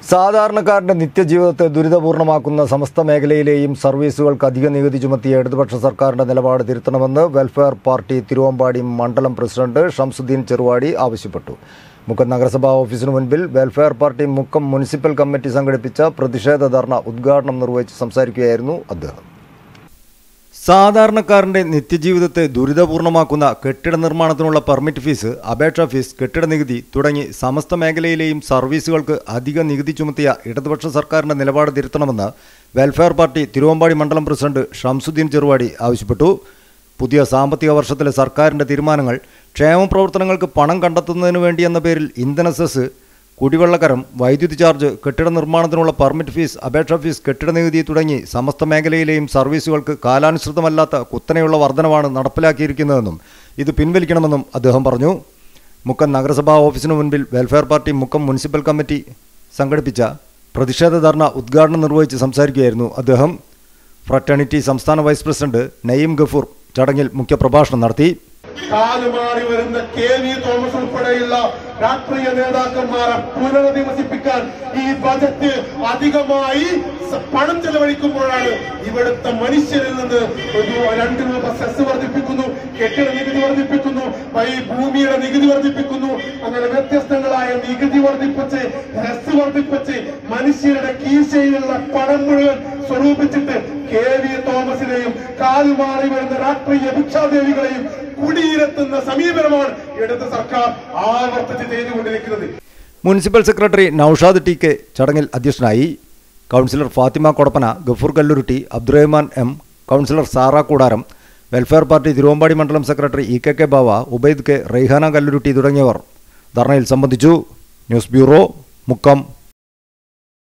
സാധാരണക്കാരന്റെ നിത്യജീവിതത്തെ ദുരിതപൂർണമാക്കുന്ന സമസ്ത മേഖലയിലെയും സർവീസുകൾക്ക് അധിക നികുതി ചുമത്തിയ ഇടതുപക്ഷ സർക്കാരിന്റെ നിലപാട് തിരുത്തണമെന്ന് വെൽഫെയർ പാർട്ടി തിരുവമ്പാടി മണ്ഡലം പ്രസിഡന്റ് ഷംസുദ്ദീൻ ചെറുവാടി ആവശ്യപ്പെട്ടു മുക്കം നഗരസഭാ ഓഫീസിനു മുൻപിൽ welfare party Mukkam municipal committee സംഘടിപ്പിച്ച പ്രതിഷേധ ധർണ ഉദ്ഘാടനം നിർവഹിച്ച് സംസാരിക്കുകയായിരുന്നു അദ്ദേഹം സാധാരണക്കാരന്റെ നിത്യജീവിതത്തെ ദുരിതപൂർണമാക്കുന്ന കെട്ടിട നിർമ്മാണത്തിനുള്ള പെർമിറ്റ് ഫീസ് അപേക്ഷാ ഫീസ് കെട്ടിട നികുതി തുടങ്ങി സമസ്ത മേഖലയിലെയും സർവീസുകൾക്ക് അധിക നികുതി ചുമത്തിയ ഇടതുപക്ഷ സർക്കാരിന്റെ നിലപാട് തിരുത്തണമെന്ന് വെൽഫെയർ പാർട്ടി തിരുവമ്പാടി മണ്ഡലം പ്രസിഡന്റ് ഷംസുദ്ദീൻ ചെറുവാടി ആവശ്യപ്പെട്ടു പുതിയ സാമ്പത്തിക വർഷത്തിലെ സർക്കാരിന്റെ തീരുമാനങ്ങൾ ക്ഷേമ പ്രവർത്തനങ്ങൾക്ക് പണം കണ്ടെത്തുന്നതിനു വേണ്ടി എന്ന പേരിൽ ഇന്ധന സെസ് കുടിവെള്ളക്കരം വൈദ്യുതി ചാർജ് കെട്ടിട നിർമ്മാണത്തിനുള്ള പെർമിറ്റ് ഫീസ് അപേക്ഷാ ഫീസ് കെട്ടിട നികുതി തുടങ്ങി സമസ്ത മേഖലയിലെയും സർവീസുകൾക്ക് കാലാനുസൃതമല്ലാത്ത കുത്തനെയുള്ള വർധനവാണ് നടപ്പിലാക്കിയിരിക്കുന്നതെന്നും ഇത് പിൻവലിക്കണമെന്നും അദ്ദേഹം പറഞ്ഞു മുക്കം നഗരസഭാ ഓഫീസിനു മുൻപിൽ welfare party Mukkam municipal committee സംഘടിപ്പിച്ച പ്രതിഷേധ ധർണ ഉദ്ഘാടനം നിർവഹിച്ച് സംസാരിക്കുകയായിരുന്നു അദ്ദേഹം ഫ്രറ്റേണിറ്റി സംസ്ഥാന വൈസ് പ്രസിഡന്റ് നയീം ഗഫൂർ ചടങ്ങിൽ മുഖ്യപ്രഭാഷണം നടത്തി കാലുമാറി വരുന്ന കെ വി തോമസ് ഉൾപ്പെടെയുള്ള രാഷ്ട്രീയ നേതാക്കന്മാരെ പുനരധിവസിപ്പിക്കാൻ ഈ ബജറ്റ് അധികമായി സ- പണം ചെലവഴിക്കുമ്പോഴാണ് ഇവിടുത്തെ മനുഷ്യരിൽ നിന്ന് ഒരു രണ്ട് രൂപ സെസ് വർദ്ധിപ്പിക്കുന്നു കെട്ടിട നികുതി വർദ്ധിപ്പിക്കുന്നു ഈ ഭൂമിയുടെ നികുതി വർദ്ധിപ്പിക്കുന്നു അങ്ങനെ വ്യത്യസ്തങ്ങളായ നികുതി വർദ്ധിപ്പിച്ച് സെസ് വർദ്ധിപ്പിച്ച് മനുഷ്യരുടെ കീശയിലുള്ള പണം മുഴുവൻ സ്വരൂപിച്ചിട്ട് കെ വി തോമസിനെയും കാലുമാറി വരുന്ന രാഷ്ട്രീയ ഭിക്ഷാദേവികളെയും കുടിയിരുത്തുന്ന സമീപനമാണ് ഇടത് സർക്കാർ ആവർത്തിച്ച് ചെയ്തുകൊണ്ടിരിക്കുന്നത് municipal secretary Naushad T K ചടങ്ങിൽ അധ്യക്ഷനായി councillor Fathima Kodappana Gafoor Kalluruthi Abdurahman M councillor Sara Koodaram welfare party Thiruvambady മണ്ഡലം secretary E K K Bava Ubaid K Raihana Kalluruthi തുടങ്ങിയവർ ധർണയിൽ സംബന്ധിച്ചു ന്യൂസ് ബ്യൂറോ മുക്കം